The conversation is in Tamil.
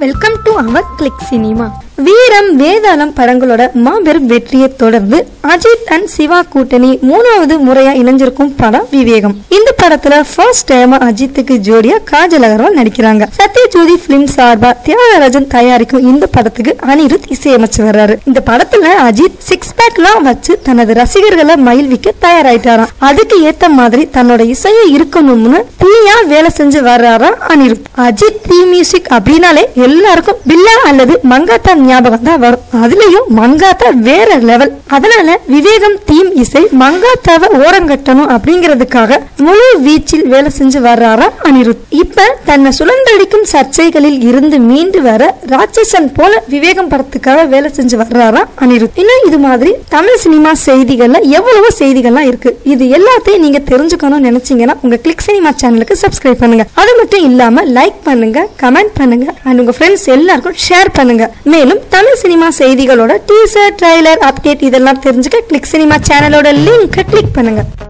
welcome to our click cinema Veeram Vedalam படங்களோட மாபெரும் வெற்றியை தொடர்ந்து அஜித் அண்ட் சிவா கூட்டணி மூணாவது முறையா இணைஞ்சிருக்கும் படம் விவேகம் இந்த படத்துல ஃபர்ஸ்ட் டைம் அஜித்துக்கு ஜோடியா காஜல் அகர்வால் நடிக்கிறாங்க சத்யஜோதி பிலிம் சார்பா தியாகராஜன் தயாரிக்கும் இந்த படத்துக்கு அனிருத் இசையமைச்சு வர்றாரு இந்த படத்துல அஜித் சிக்ஸ் பேக் எல்லாம் வச்சு தனது ரசிகர்களை மகிழ்விக்க தயாராயிட்டாராம் அதுக்கு ஏத்த மாதிரி தன்னோட இசையை இருக்கணும்னு தீயா வேலை செஞ்சு வர்றாரா அனிருத் அஜித் தீ மியூசிக் அப்படின்னாலே எல்லாருக்கும் பில்லா அல்லது மங்காத்தா ஞாபகம் தான் வரும் அதுலயும் மங்காத்தா வேற லெவல் அதனால விவேகம் தீம் இசை மங்காத்தாவை ஓரங்கட்டணும் அப்படிங்கிறதுக்காக முழு வீச்சில் வேலை செஞ்சு வர்றாரா அனிருத் இப்ப தன்னை சுழன்றடிக்கும் சர்ச்சைகளில் இருந்து மீண்டு வர ராட்சசன் போல விவேகம் படத்துக்காக வேலை செஞ்சு வர்றாரா அனிருத் இன்னும் இது மாதிரி தமிழ் சினிமா செய்திகள்ல எவ்வளவோ செய்திகள்லாம் இருக்கு இது எல்லாத்தையும் நீங்க தெரிஞ்சுக்கணும்னு நினைச்சீங்கன்னா உங்க கிளிக் சினிமா சேனலுக்கு சப்ஸ்கிரைப் பண்ணுங்க அது மட்டும் இல்லாம லைக் பண்ணுங்க கமெண்ட் பண்ணுங்க அண்ட் உங்க ஃப்ரெண்ட்ஸ் எல்லாருக்கும் ஷேர் பண்ணுங்க மேலும் தமிழ் சினிமா செய்திகளோட டீசர் ட்ரைலர் அப்டேட் இதெல்லாம் தெரிஞ்சுக்க கிளிக் சினிமா சேனலோட லிங்க் கிளிக் பண்ணுங்க